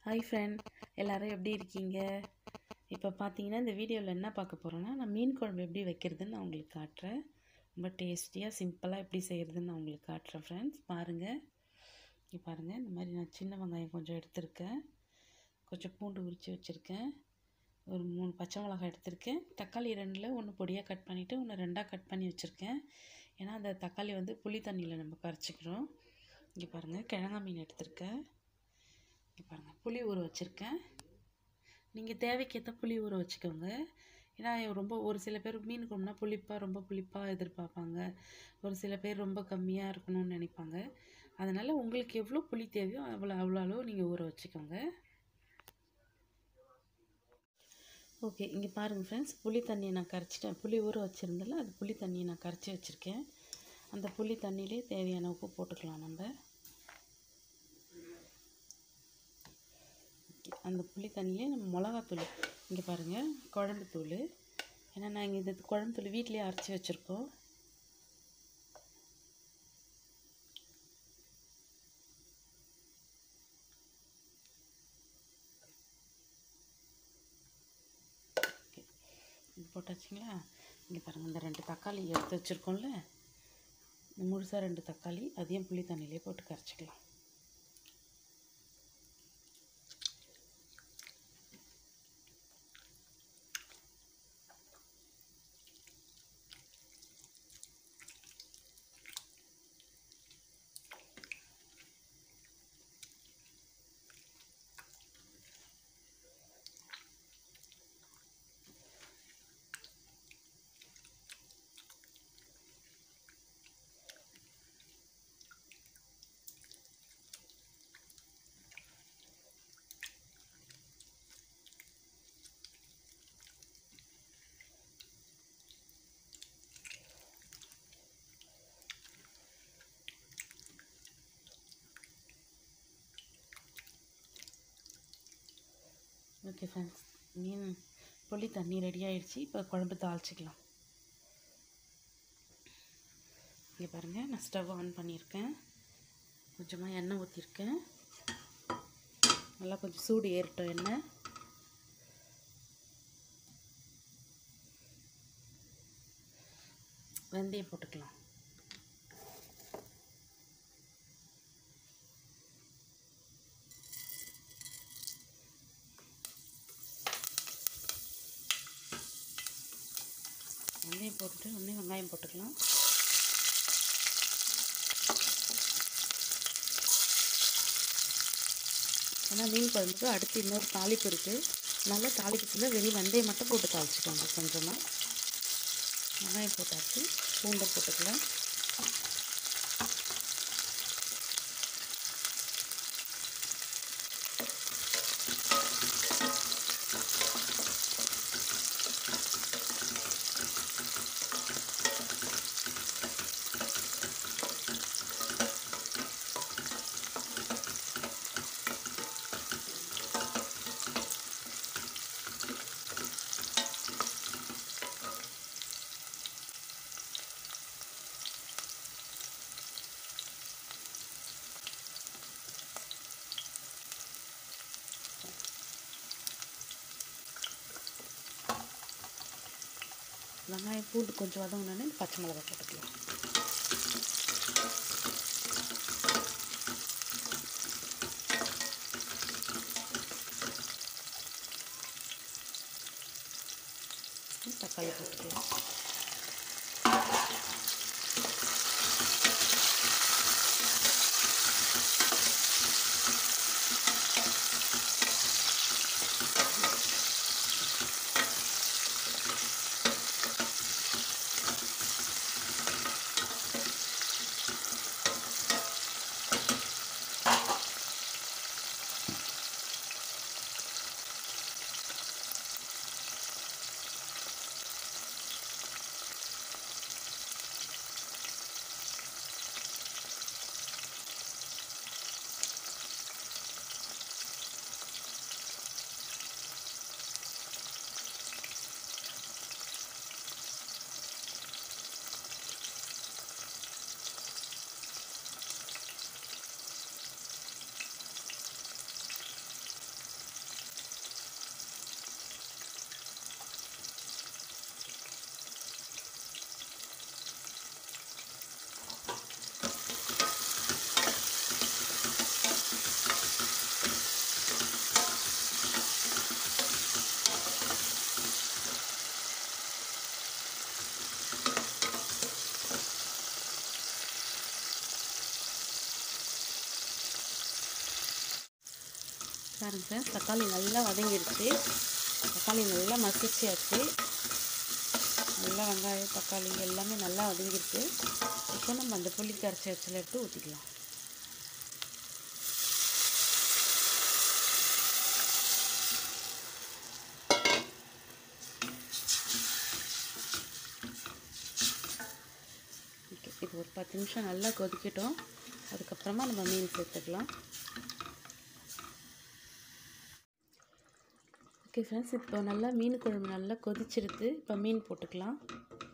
hi friend எல்லாரும் எப்படி இருக்கீங்க இப்போ பார்த்தீங்கன்னா இந்த வீடியோவில் என்ன பார்க்க போகிறோன்னா நான் மீன் குழம்பு எப்படி வைக்கிறதுன்னு நான் உங்களுக்கு காட்டுறேன் ரொம்ப டேஸ்டியாக சிம்பிளாக எப்படி செய்கிறதுன்னு நான் உங்களுக்கு காட்டுறேன் ஃப்ரெண்ட்ஸ் பாருங்கள் இங்கே பாருங்கள் இந்த மாதிரி நான் சின்ன வெங்காயம் கொஞ்சம் எடுத்திருக்கேன் கொஞ்சம் பூண்டு உரித்து வச்சுருக்கேன் ஒரு மூணு பச்சை மிளகாய் எடுத்திருக்கேன் தக்காளி ரெண்டில் ஒன்று பொடியாக கட் பண்ணிவிட்டு ஒன்று ரெண்டாக கட் பண்ணி வச்சுருக்கேன் ஏன்னா அந்த தக்காளி வந்து புளி தண்ணியில் நம்ம கரைச்சிக்கிறோம் இங்கே பாருங்கள் கிழங்கா மீன் எடுத்திருக்கேன் இங்கே பாருங்கள் புளி ஊற வச்சுருக்கேன் நீங்கள் தேவைக்கேற்ற புளி ஊற வச்சுக்கோங்க ஏன்னா ரொம்ப ஒரு சில பேர் மீன் குழம்புனா புளிப்பாக ரொம்ப புளிப்பாக எதிர்பார்ப்பாங்க ஒரு சில பேர் ரொம்ப கம்மியாக இருக்கணும்னு நினைப்பாங்க அதனால் உங்களுக்கு எவ்வளோ புளி தேவையோ அவ்வளோ அவ்வளோ அளவு நீங்கள் ஊற வச்சுக்கோங்க ஓகே இங்கே பாருங்கள் ஃப்ரெண்ட்ஸ் புளி தண்ணியை நான் கரைச்சிட்டேன் புளி ஊற வச்சுருந்தல அது புளி தண்ணியை நான் கரைச்சி வச்சுருக்கேன் அந்த புளி தண்ணியிலே தேவையான உப்பு போட்டுக்கலாம் நம்ம அந்த புளி தண்ணியிலே நம்ம மிளகாத்தூள் இங்கே பாருங்கள் குழம்பு தூள் ஏன்னா நாங்கள் இந்த குழம்பு தூள் வீட்டிலே அரைச்சி வச்சுருக்கோம் இது போட்டாச்சுங்களா இங்கே பாருங்கள் இந்த ரெண்டு தக்காளி எடுத்து வச்சுருக்கோம்ல முழுசாக ரெண்டு தக்காளி அதையும் புளி தண்ணியிலே போட்டு கரைச்சிக்கலாம் ஓகே ஃப்ரெண்ட்ஸ் மீன் புளி தண்ணி ரெடி ஆயிடுச்சு இப்போ குழம்பு தாளிச்சிக்கலாம் இங்கே பாருங்கள் நான் ஸ்டவ் ஆன் பண்ணியிருக்கேன் கொஞ்சமாக எண்ணெய் ஊற்றிருக்கேன் நல்லா கொஞ்சம் சூடு ஏறட்டும் எண்ணெய் வெந்தயம் போட்டுக்கலாம் வெந்தயம் போட்டுட்டு ஒன்றே வெங்காயம் போட்டுக்கலாம் ஏன்னா மீன் குழம்புக்கு அடுத்து இன்னொரு தாளிப்பு இருக்குது நல்லா தாளிக்கத்தில் வெறும் வெந்தயம் மட்டும் போட்டு தாளிச்சிக்கோங்க கொஞ்சமாக வெங்காயம் போட்டாச்சு பூண்டை போட்டுக்கலாம் வெங்காயம் பூண்டு கொஞ்சம் வதங்கினோடனே பச்சை மிளகா போட்டுக்கலாம் தக்காளி போட்டுக்கலாம் பாருங்க ஃப்ரெண்ட்ஸ் தக்காளி நல்லா வதங்கிடுச்சு தக்காளி நல்லா மசிச்சாச்சு நல்லா வெங்காயம் தக்காளி எல்லாமே நல்லா வதங்கிருக்கு இப்போ நம்ம அந்த புளி கரைச்சி வச்சல எடுத்து ஊற்றிக்கலாம் ஓகே இது ஒரு பத்து நிமிஷம் நல்லா கொதிக்கட்டும் அதுக்கப்புறமா நம்ம மீன் சேர்த்துக்கலாம் ஓகே ஃப்ரெண்ட்ஸ் இப்போ நல்லா மீன் குழம்பு நல்லா கொதிச்சிருது இப்போ மீன் போட்டுக்கலாம்